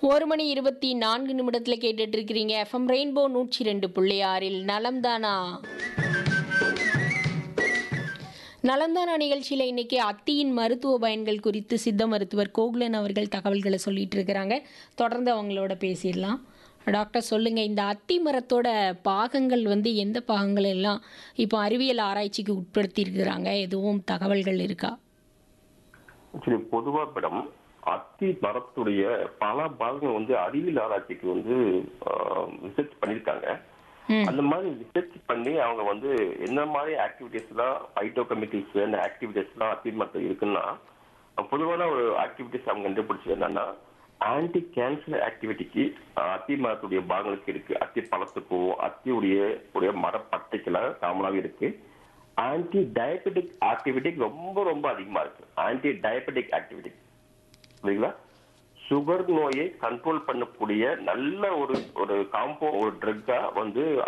ஒரு மணி இருபத்தி நான்கு நிமிடத்தில் கேட்டுட்டு இருக்கிறீங்க எஃப்எம் ரெயின்போ நூற்றி ரெண்டு புள்ளி ஆறில் நலம்தானா நலம்தானா நிகழ்ச்சியில் இன்னைக்கு அத்தியின் மருத்துவ பயன்கள் குறித்து சித்த மருத்துவர் கோகுலன் அவர்கள் தகவல்களை சொல்லிட்டு இருக்கிறாங்க தொடர்ந்து அவங்களோட பேசிடலாம் டாக்டர் சொல்லுங்க இந்த அத்தி மரத்தோட பாகங்கள் வந்து எந்த பாகங்கள் எல்லாம் இப்போ அறிவியல் ஆராய்ச்சிக்கு உட்படுத்தி இருக்கிறாங்க எதுவும் தகவல்கள் இருக்கா சரி பொதுவா மேடம் அத்தி மரத்துடைய பல பாகங்கள் வந்து அறிவியல் ஆராய்ச்சிக்கு வந்து ரிசர்ச் பண்ணியிருக்காங்க ம் அந்த மாதிரி ரிசர்ச் பண்ணி அவங்க வந்து என்ன மாதிரி ஆக்டிவிட்டிஸ்லாம் ஃபைட்டோ கெமிக்கல்ஸ் அந்த ஆக்டிவிட்டிஸ்லாம் அத்தி மரத்தில் இருக்குன்னா பொதுவான ஒரு ஆக்டிவிட்டிஸ் அவங்க கண்டுபிடிச்சது என்னன்னா ஆன்டி கேன்சர் ஆக்டிவிட்டிக்கு அத்தி மரத்துடைய பாகங்களுக்கு இருக்கு அத்தி பழத்துக்கோ அத்தியுடைய உடைய மரப்பட்டைக்கெல்லாம் காமனாகவே இருக்கு ஆன்டி டயபெட்டிக் ஆக்டிவிட்டி ரொம்ப ரொம்ப அதிகமா இருக்கு ஆன்டி டயபெட்டிக் ஆக்டிவிட்டி புரியுங்களா சுகர் நோயை கண்ட்ரோல் பண்ணக்கூடிய நல்ல ஒரு ஒரு காம்போ ஒரு ட்ரக்கா வந்து